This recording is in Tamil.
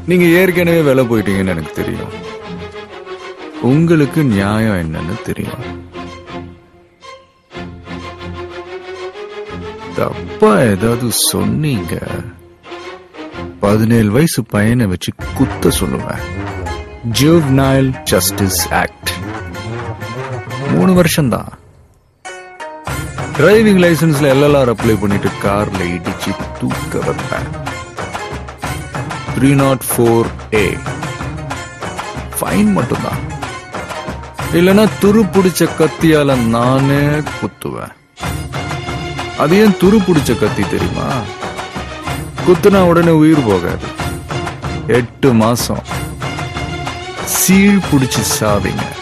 நீங்க ஏற்கனவே வேலை போயிட்டீங்கன்னு எனக்கு தெரியும் உங்களுக்கு நியாயம் என்னன்னு தெரியும் தப்பா ஏதாவது சொன்னீங்க பதினேழு வயசு பையனை வச்சு குத்த சொல்லுவேன் ஜூவ்னைல் ஜஸ்டிஸ் ஆக்ட் மூணு வருஷம்தான் டிரைவிங் லைசன்ஸ்ல எல்எல்ஆர் அப்ளை பண்ணிட்டு கார்ல இடிச்சு தூக்க வைப்பேன் three naught four A fine மட்டும்தான் இல்லைன்னா துரு பிடிச்ச கத்தியால நானே குத்துவேன் அது ஏன் துரு பிடிச்ச கத்தி தெரியுமா குத்துனா உடனே உயிர் போகாது எட்டு மாசம் சீழ் பிடிச்சு சாவிங்க